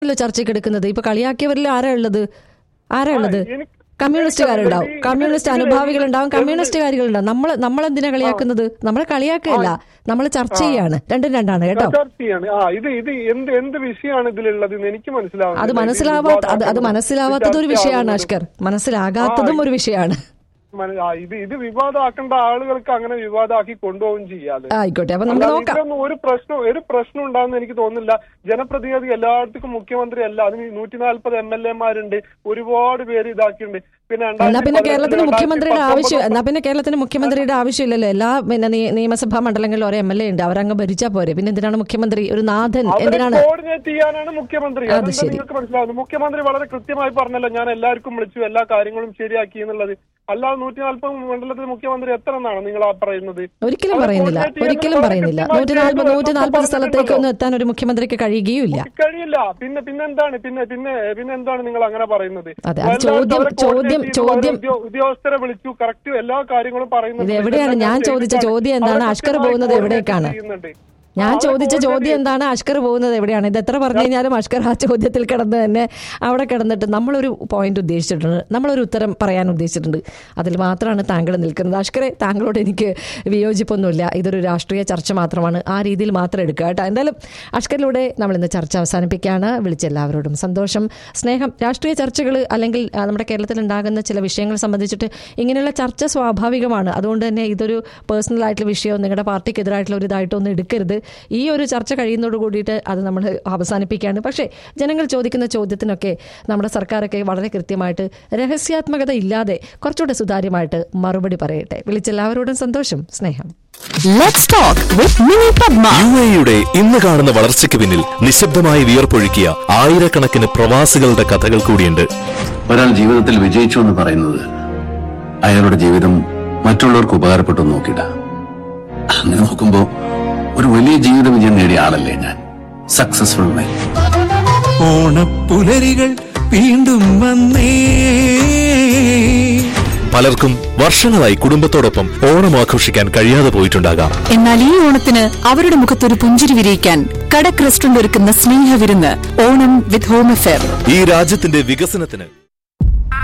അല്ലോ ചർച്ചയ്ക്ക് എടുക്കുന്നത് ഇപ്പൊ കളിയാക്കിയവരിൽ ആരാ ഉള്ളത് ആരാ ഉള്ളത് എനിക്ക് കമ്മ്യൂണിസ്റ്റുകാരുണ്ടാവും ഇത് കമ്മ്യൂണിസ്റ്റ് ഇതില് അനുഭാവികളുണ്ടാവും എന്ത് കമ്മ്യൂണിസ്റ്റുകാരികളുണ്ടാവും നമ്മൾ നമ്മളെന്തിനാ കളിയാക്കുന്നത് നമ്മളെ കളിയാക്കല്ല നമ്മൾ ചർച്ച ചെയ്യാണ് രണ്ടും രണ്ടാണ് കേട്ടോ ചർച്ചയാണ് ആ ഇത് ഇത് എന്ത് എന്ത് വിഷയമാണ് ഇതിലുള്ളത് എന്ന് എനിക്ക് മനസ്സിലാവുന്നില്ല അത് ഇത് മനസ്സിലാവാത്ത അത് അത് വിവാദമാക്കുന്നത് മനസ്സിലാവാത്തത് ഒരു വിഷയമാണ് ചർച്ചയാവുന്നത്. അഷ്കർ മനസ്സിലാകാത്തതും ഒരു വിഷയമാണ് മന- ആ, ഇത് ഇത് വിവാദമാക്കേണ്ട ആളുകൾക്ക് അങ്ങനെ വിവാദമാക്കി കൊണ്ടുപോവുകയും ചെയ്യാതെ ആയിക്കോട്ടെ അപ്പൊ നമുക്ക് അല്ലാതെ നോക്കാം ഇതിലൊന്നും ഒരു പ്രശ്നം ഒരു പ്രശ്നം ഉണ്ടാകുന്ന എനിക്ക് തോന്നുന്നില്ല ജനപ്രതിനിധി എല്ലായിടത്തും മുഖ്യമന്ത്രി അല്ല അതിന് നൂറ്റി നാല്പത് എം എൽ എമാരുണ്ട് ഒരുപാട് പേര് ഇതാക്കിയിട്ടുണ്ട് പിന്നെ എന്നാ രണ്ടായിരത്തി പിന്നെ പതിനെട്ടില് കേരളത്തിന് മുഖ്യമന്ത്രിയുടെ രണ്ടായിരത്തി ആവശ്യം എന്നാ പത്തൊമ്പത് പിന്നെ കേരളത്തിന് മുഖ്യമന്ത്രിയുടെ ആവശ്യമില്ലല്ലോ എല്ലാ പിന്നെ നിയ- നിയമസഭാ മണ്ഡലങ്ങളിലും ഓരോ എം എൽ എ ഉണ്ട് അവരങ്ങ് ഭരിച്ചാ പോരെ പിന്നെ എന്തിനാണ് മുഖ്യമന്ത്രി ഒരു നാഥൻ അവരെ എന്തിനാണ് കോർഡിനേറ്റ് ചെയ്യാനാണ് മുഖ്യമന്ത്രി അത് അതെന്താ ശരി. നിങ്ങൾക്ക് മനസ്സിലാവുന്നത് മുഖ്യമന്ത്രി വളരെ കൃത്യമായി പറഞ്ഞല്ലോ ഞാൻ എല്ലാവർക്കും വിളിച്ചു എല്ലാ കാര്യങ്ങളും ശരിയാക്കി എന്നുള്ളത് അല്ലാതെ നൂറ്റി നാല്പത് മണ്ഡലത്തിൽ മുഖ്യമന്ത്രി എത്ര എന്നാണ് നിങ്ങൾ ആ പറയുന്നത് ഒരിക്കലും അവരെ പറയുന്നില്ല coordinate ചെയ്യാൻ ഒരിക്കലും വളരെ പറയുന്നില്ല കൃത്യമായി നൂറ്റി നാൽപ്പത് ചെയ്യുന്നു നൂറ്റി എന്നൊക്കെ നാൽപ്പത് സ്ഥലത്തേക്ക് പറഞ്ഞിട്ടുണ്ടല്ലോ. ഒന്നും എത്താൻ ഒരു മുഖ്യമന്ത്രിക്ക് കഴിയുകയില്ല കഴിയില്ല പിന്നെ പിന്നെ എന്താണ് പിന്നെ പിന്നെ പിന്നെ എന്താണ് നിങ്ങൾ അങ്ങനെ പറയുന്നത് അതെ, അത് എല്ലാവരും ചോദ്യം- അവരെ ചോദ്യം- coordinate ചെയ്തു, ചോദ്യം- അവരെ ഉദ്യോ- ഉദ്യോഗസ്ഥരെ വിളിച്ചു കറക്റ്റ് എല്ലാ കാര്യങ്ങളും പറയുന്നുണ്ട് ഇത് എവിടെയാണ് ഞാൻ ഇതെല്ലാം ചോദിച്ച ചെയ്തിട്ടാണ്. ചോദ്യം എന്താണ് അവരെ അഷ്കർ കൃത്യമായി പോകുന്നത് coordinate എവിടേക്കാണ് ചെയ്യുന്നുണ്ട്. ഞാൻ അവരെ ചോദിച്ച coordinate ചോദ്യം എന്താണ് അഷ്കർ പോകുന്നത് എവിടെയാണ് ഇത് എത്ര പറഞ്ഞു കഴിഞ്ഞാലും അഷ്കർ ആ ചോദ്യത്തിൽ കിടന്ന് തന്നെ അവിടെ കിടന്നിട്ട് നമ്മളൊരു പോയിന്റ് ഉദ്ദേശിച്ചിട്ടുണ്ട് നമ്മളൊരു ഉത്തരം പറയാൻ ഉദ്ദേശിച്ചിട്ടുണ്ട് അതിൽ മാത്രമാണ് താങ്കൾ നിൽക്കുന്നത് അഷ്കറെ താങ്കളോട് എനിക്ക് വിയോജിപ്പൊന്നുമില്ല ഇതൊരു രാഷ്ട്രീയ ചർച്ച മാത്രമാണ് ആ രീതിയിൽ മാത്രം എടുക്കുക കേട്ടോ എന്തായാലും അഷ്കറിലൂടെ നമ്മൾ ഇന്ന് ചർച്ച അവസാനിപ്പിക്കുകയാണ് വിളിച്ച എല്ലാവരോടും സന്തോഷം സ്നേഹം രാഷ്ട്രീയ ചർച്ചകൾ അല്ലെങ്കിൽ ആ, നമ്മുടെ കേരളത്തിൽ ഉണ്ടാകുന്ന ചില വിഷയങ്ങൾ സംബന്ധിച്ചിട്ട് ഇങ്ങനെയുള്ള ചർച്ച സ്വാഭാവികമാണ് അതുകൊണ്ട് തന്നെ ഇതൊരു പേഴ്സണൽ ആയിട്ടുള്ള വിഷയമോ നിങ്ങളുടെ പാർട്ടിക്കെതിരായിട്ടുള്ള ഒരു ഇതായിട്ടൊന്നും എടുക്കരുത് ഈ ഒരു ചർച്ച കഴിയുന്നതോട് കൂടിയിട്ട് അത് നമ്മൾ അവസാനിപ്പിക്കുകയാണ് പക്ഷേ ജനങ്ങൾ ചോദിക്കുന്ന ചോദ്യത്തിനൊക്കെ നമ്മുടെ സർക്കാരൊക്കെ വളരെ കൃത്യമായിട്ട് രഹസ്യാത്മകത ഇല്ലാതെ കുറച്ചുകൂടെ സുതാര്യമായിട്ട് മറുപടി പറയട്ടെ വിളിച്ചെല്ലാവരോടും സന്തോഷം സ്നേഹം Let's talk with Mini Padma. U എയുടെ ഇന്ന് കാണുന്ന വളർച്ചയ്ക്ക് പിന്നിൽ നിശബ്ദമായി വിയർപ്പൊഴുക്കിയ ആയിരക്കണക്കിന് പ്രവാസികളുടെ കഥകൾ കൂടിയുണ്ട് ഒരാൾ ജീവിതത്തിൽ വിജയിച്ചു എന്ന് പറയുന്നത് അയാളുടെ ജീവിതം മറ്റുള്ളവർക്ക് ഉപകാരപ്പെട്ടു എന്ന് നോക്കിയിട്ട അങ്ങനെ നോക്കുമ്പോ ഒരു വലിയ ജീവിത വിജയം നേടിയ ആളല്ലേ ഞാൻ സക്സസ്ഫുൾ മാൻ ഓണപ്പുലരികൾ വീണ്ടും വന്നേ പലർക്കും വർഷങ്ങളായി കുടുംബത്തോടൊപ്പം ഓണം ആഘോഷിക്കാൻ കഴിയാതെ പോയിട്ടുണ്ടാകാം എന്നാൽ ഈ ഓണത്തിന് അവരുടെ മുഖത്തൊരു പുഞ്ചിരി വിരിയിക്കാൻ കടക് റെസ്റ്റോറന്റ് ഒരുക്കുന്ന സ്നേഹവിരുന്ന് ഓണം വിത്ത് ഹോം അഫെയർ ഈ രാജ്യത്തിന്റെ വികസനത്തിന്